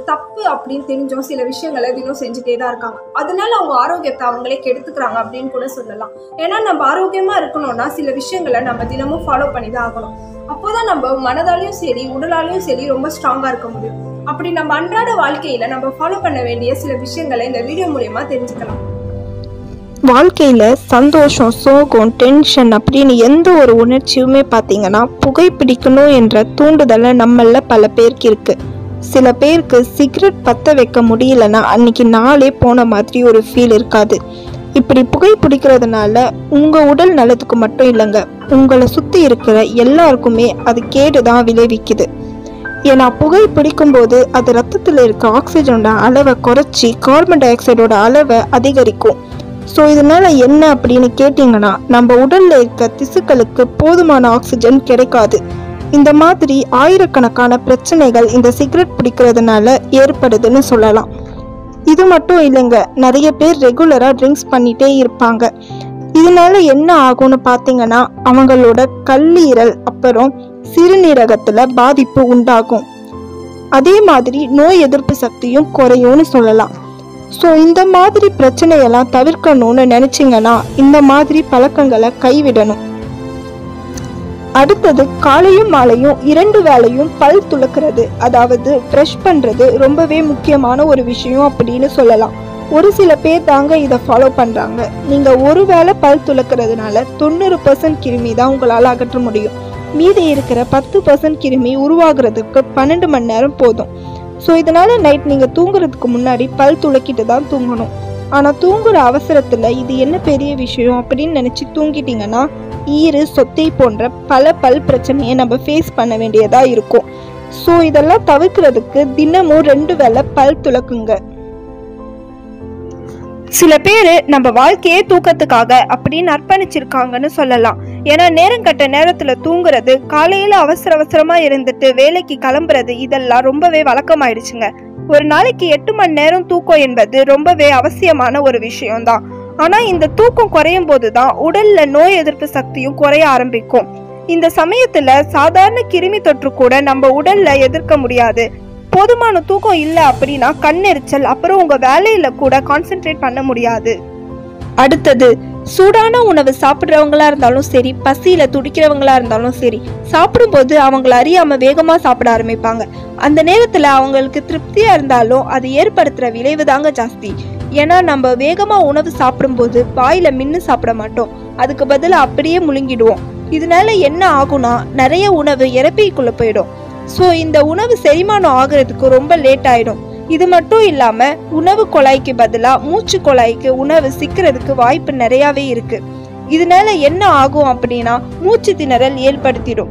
தப்பு அப்படின்னு தெரிஞ்சும் சில விஷயங்களை தினம் செஞ்சுட்டே தான் இருக்காங்க அதனால அவங்க ஆரோக்கியத்தை அவங்களே கெடுத்துக்கிறாங்க அப்படின்னு கூட சொல்லலாம் ஏன்னா நம்ம ஆரோக்கியமா இருக்கணும்னா சில விஷயங்களை நம்ம தினமும் ஃபாலோ பண்ணி தான் ஆகணும் அப்போதான் நம்ம மனதாலையும் சரி உடலாலையும் சரி ரொம்ப ஸ்ட்ராங்கா இருக்க முடியும் அப்படி நம்ம அன்றாட வாழ்க்கையில நம்ம ஃபாலோ பண்ண வேண்டிய சில விஷயங்களை இந்த வீடியோ மூலியமா தெரிஞ்சுக்கலாம் வாழ்க்கையில் சந்தோஷம் சோகம் டென்ஷன் அப்படின்னு எந்த ஒரு உணர்ச்சியுமே பார்த்தீங்கன்னா புகைப்பிடிக்கணும் என்ற தூண்டுதலை நம்மள பல பேருக்கு இருக்கு சில பேருக்கு சிகரெட் பற்ற வைக்க முடியலன்னா அன்னைக்கு நாளே போன மாதிரி ஒரு ஃபீல் இருக்காது இப்படி புகை பிடிக்கிறதுனால உங்கள் உடல் நலத்துக்கு மட்டும் இல்லைங்க உங்களை சுற்றி இருக்கிற எல்லாருக்குமே அது கேடு தான் விளைவிக்குது ஏன்னா புகை பிடிக்கும்போது அது ரத்தத்தில் இருக்க ஆக்சிஜனோட அளவை குறைச்சி கார்பன் டை ஆக்சைடோட அளவை அதிகரிக்கும் ஸோ இதனால என்ன அப்படின்னு கேட்டிங்கன்னா நம்ம உடல்ல இருக்க திசுக்களுக்கு போதுமான ஆக்சிஜன் கிடைக்காது இந்த மாதிரி ஆயிரக்கணக்கான பிரச்சனைகள் இந்த சிகரெட் பிடிக்கிறதுனால ஏற்படுதுன்னு சொல்லலாம் இது மட்டும் இல்லைங்க நிறைய பேர் ரெகுலராக ட்ரிங்க்ஸ் பண்ணிட்டே இருப்பாங்க இதனால என்ன ஆகும்னு பார்த்தீங்கன்னா அவங்களோட கல்லீரல் அப்புறம் சிறுநீரகத்தில் பாதிப்பு உண்டாகும் அதே மாதிரி நோய் எதிர்ப்பு சக்தியும் குறையும்னு சொல்லலாம் ஸோ இந்த மாதிரி பிரச்சனையெல்லாம் தவிர்க்கணும்னு நினச்சிங்கன்னா இந்த மாதிரி பழக்கங்களை கைவிடணும் அடுத்தது காலையும் மாலையும் இரண்டு வேளையும் பல் துளக்குறது அதாவது ப்ரஷ் பண்ணுறது ரொம்பவே முக்கியமான ஒரு விஷயம் அப்படின்னு சொல்லலாம் ஒரு சில பேர் தாங்க இதை ஃபாலோ பண்ணுறாங்க நீங்கள் ஒரு வேளை பல் துளக்குறதுனால தொண்ணூறு பர்சன்ட் கிருமி தான் உங்களால் அகற்ற முடியும் மீதி இருக்கிற பத்து பர்சன்ட் கிருமி உருவாகிறதுக்கு பன்னெண்டு மணி நேரம் போதும் ஸோ இதனால நைட் நீங்கள் தூங்குறதுக்கு முன்னாடி பல் துளக்கிட்டு தான் தூங்கணும் ஆனால் தூங்குற அவசரத்தில் இது என்ன பெரிய விஷயம் அப்படின்னு நினச்சி தூங்கிட்டீங்கன்னா ஈறு சொத்தை போன்ற பல பல் பிரச்சனையை நம்ம ஃபேஸ் பண்ண வேண்டியதாக இருக்கும் ஸோ இதெல்லாம் தவிர்க்கிறதுக்கு தினமும் ரெண்டு வேளை பல் துளக்குங்க சில பேர் நம்ம வாழ்க்கையே தூக்கத்துக்காக அப்படின்னு அர்ப்பணிச்சிருக்காங்கன்னு சொல்லலாம் ஏன்னா நேரம் கட்ட நேரத்துல தூங்குறது காலையில அவசர அவசரமா இருந்துட்டு வேலைக்கு கிளம்புறது இதெல்லாம் ரொம்பவே வழக்கமாயிடுச்சுங்க ஒரு நாளைக்கு எட்டு மணி நேரம் தூக்கம் என்பது ரொம்பவே அவசியமான ஒரு விஷயம்தான் ஆனா இந்த தூக்கம் குறையும் போதுதான் உடல்ல நோய் எதிர்ப்பு சக்தியும் குறைய ஆரம்பிக்கும் இந்த சமயத்துல சாதாரண கிருமி தொற்று கூட நம்ம உடல்ல எதிர்க்க முடியாது போதுமான தூக்கம் இல்லை அப்படின்னா கண்ணெரிச்சல் அப்புறம் உங்க வேலையில கூட கான்சென்ட்ரேட் பண்ண முடியாது அடுத்தது சூடான உணவு சாப்பிட்றவங்களா இருந்தாலும் சரி பசியில துடிக்கிறவங்களா இருந்தாலும் சரி சாப்பிடும்போது அவங்கள அறியாம வேகமா சாப்பிட ஆரம்பிப்பாங்க அந்த நேரத்துல அவங்களுக்கு திருப்தியா இருந்தாலும் அது ஏற்படுத்துற விளைவு தாங்க ஜாஸ்தி ஏன்னா நம்ம வேகமா உணவு சாப்பிடும்போது வாயில மின்னு சாப்பிட மாட்டோம் அதுக்கு பதிலா அப்படியே முழுங்கிடுவோம் இதனால என்ன ஆகும்னா நிறைய உணவு இறப்பைக்குள்ள போயிடும் ஸோ இந்த உணவு செரிமானம் ஆகுறதுக்கு ரொம்ப லேட் ஆயிடும் இது மட்டும் இல்லாம உணவு குழாய்க்கு பதிலா மூச்சு குழாய்க்கு உணவு சிக்கிறதுக்கு வாய்ப்பு நிறையாவே இருக்கு இதனால என்ன ஆகும் அப்படின்னா மூச்சு திணறல் ஏற்படுத்திடும்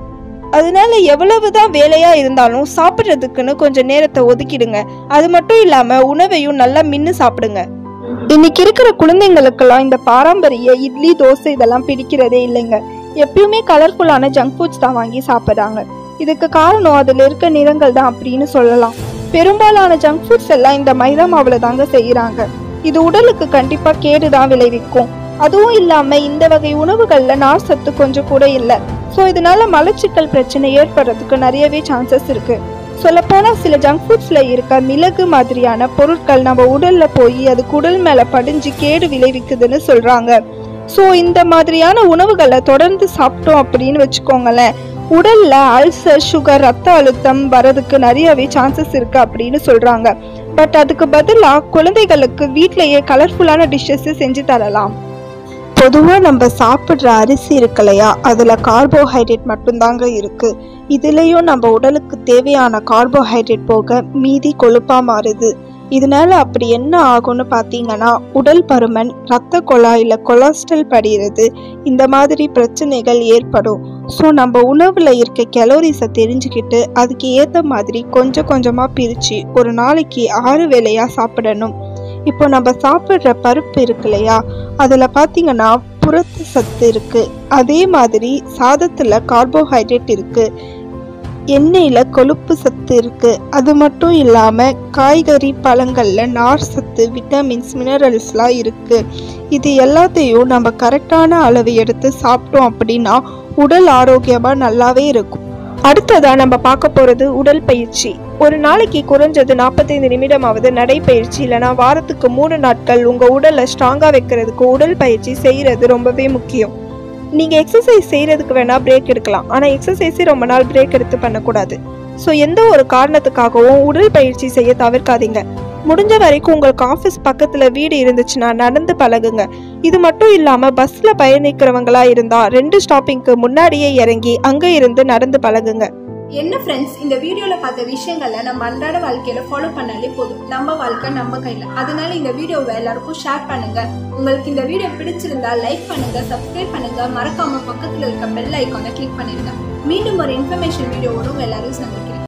அதனால எவ்வளவுதான் வேலையா இருந்தாலும் சாப்பிட்றதுக்குன்னு கொஞ்சம் நேரத்தை ஒதுக்கிடுங்க அது மட்டும் இல்லாம உணவையும் நல்லா மின்னு சாப்பிடுங்க இன்னைக்கு இருக்கிற குழந்தைங்களுக்கெல்லாம் இந்த பாரம்பரிய இட்லி தோசை இதெல்லாம் பிடிக்கிறதே இல்லைங்க எப்பயுமே கலர்ஃபுல்லான ஜங்க் ஃபுட்ஸ் தான் வாங்கி சாப்பிட்றாங்க இதுக்கு காரணம் அதில் இருக்க நிறங்கள் தான் அப்படின்னு சொல்லலாம் பெரும்பாலான ஜங்க் ஃபுட்ஸ் எல்லாம் இந்த மைதா மாவுல தாங்க செய்யறாங்க இது உடலுக்கு கண்டிப்பா கேடு தான் விளைவிக்கும் அதுவும் இல்லாம இந்த வகை உணவுகள்ல நார் சத்து கொஞ்சம் கூட இல்லை ஸோ இதனால மலச்சிக்கல் பிரச்சனை ஏற்படுறதுக்கு நிறையவே சான்சஸ் இருக்கு சொல்லப்போனால் சில ஜங்க் ஃபுட்ஸில் இருக்க மிளகு மாதிரியான பொருட்கள் நம்ம உடல்ல போய் அது குடல் மேலே படிஞ்சு கேடு விளைவிக்குதுன்னு சொல்றாங்க ஸோ இந்த மாதிரியான உணவுகளை தொடர்ந்து சாப்பிட்டோம் அப்படின்னு வச்சுக்கோங்களேன் உடல்ல அல்சர் சுகர் ரத்த அழுத்தம் வரதுக்கு நிறையவே சான்சஸ் இருக்கு அப்படின்னு சொல்றாங்க பட் அதுக்கு பதிலாக குழந்தைகளுக்கு வீட்டிலேயே கலர்ஃபுல்லான டிஷ்ஷஸ் செஞ்சு தரலாம் பொதுவாக நம்ம சாப்பிட்ற அரிசி இருக்கு இல்லையா அதில் கார்போஹைட்ரேட் மட்டும்தாங்க இருக்குது இதுலேயும் நம்ம உடலுக்கு தேவையான கார்போஹைட்ரேட் போக மீதி கொழுப்பாக மாறுது இதனால அப்படி என்ன ஆகும்னு பார்த்தீங்கன்னா உடல் பருமன் இரத்த குழாயில் கொலஸ்ட்ரால் படிகிறது இந்த மாதிரி பிரச்சனைகள் ஏற்படும் ஸோ நம்ம உணவில் இருக்க கலோரிஸை தெரிஞ்சுக்கிட்டு அதுக்கு ஏற்ற மாதிரி கொஞ்சம் கொஞ்சமாக பிரித்து ஒரு நாளைக்கு ஆறு வேளையாக சாப்பிடணும் இப்போ நம்ம சாப்பிட்ற பருப்பு இருக்கு இல்லையா அதில் பார்த்தீங்கன்னா புரத சத்து இருக்குது அதே மாதிரி சாதத்தில் கார்போஹைட்ரேட் இருக்குது எண்ணெயில் கொழுப்பு சத்து இருக்குது அது மட்டும் இல்லாமல் காய்கறி பழங்களில் நார் சத்து விட்டமின்ஸ் மினரல்ஸ்லாம் இருக்குது இது எல்லாத்தையும் நம்ம கரெக்டான அளவு எடுத்து சாப்பிட்டோம் அப்படின்னா உடல் ஆரோக்கியமாக நல்லாவே இருக்கும் அடுத்ததாக நம்ம பார்க்க போகிறது உடல் பயிற்சி ஒரு நாளைக்கு குறைஞ்சது நாற்பத்தைந்து நிமிடமாவது நடைப்பயிற்சி இல்லைனா வாரத்துக்கு மூணு நாட்கள் உங்கள் உடலை ஸ்ட்ராங்காக வைக்கிறதுக்கு உடல் பயிற்சி செய்கிறது ரொம்பவே முக்கியம் நீங்கள் எக்ஸசைஸ் செய்கிறதுக்கு வேணால் பிரேக் எடுக்கலாம் ஆனால் எக்ஸசைஸை ரொம்ப நாள் பிரேக் எடுத்து பண்ணக்கூடாது ஸோ எந்த ஒரு காரணத்துக்காகவும் உடல் பயிற்சி செய்ய தவிர்க்காதீங்க முடிஞ்ச வரைக்கும் உங்களுக்கு ஆஃபீஸ் பக்கத்தில் வீடு இருந்துச்சுன்னா நடந்து பழகுங்க இது மட்டும் இல்லாமல் பஸ்ஸில் பயணிக்கிறவங்களா இருந்தால் ரெண்டு ஸ்டாப்பிங்க்கு முன்னாடியே இறங்கி அங்கே இருந்து நடந்து பழகுங்க என்ன ஃப்ரெண்ட்ஸ் இந்த வீடியோல பார்த்த விஷயங்களை நம்ம அன்றாட வாழ்க்கையில ஃபாலோ பண்ணாலே போதும் நம்ம வாழ்க்கை நம்ம கையில அதனால இந்த வீடியோவை எல்லாருக்கும் ஷேர் பண்ணுங்க உங்களுக்கு இந்த வீடியோ பிடிச்சிருந்தா லைக் பண்ணுங்க சப்ஸ்கிரைப் பண்ணுங்க மறக்காம பக்கத்துல இருக்க பெல் ஐக்கானை கிளிக் பண்ணிருங்க மீண்டும் ஒரு இன்ஃபர்மேஷன் வீடியோவோட உங்க எல்லாரும் சந்திக்கிறேன்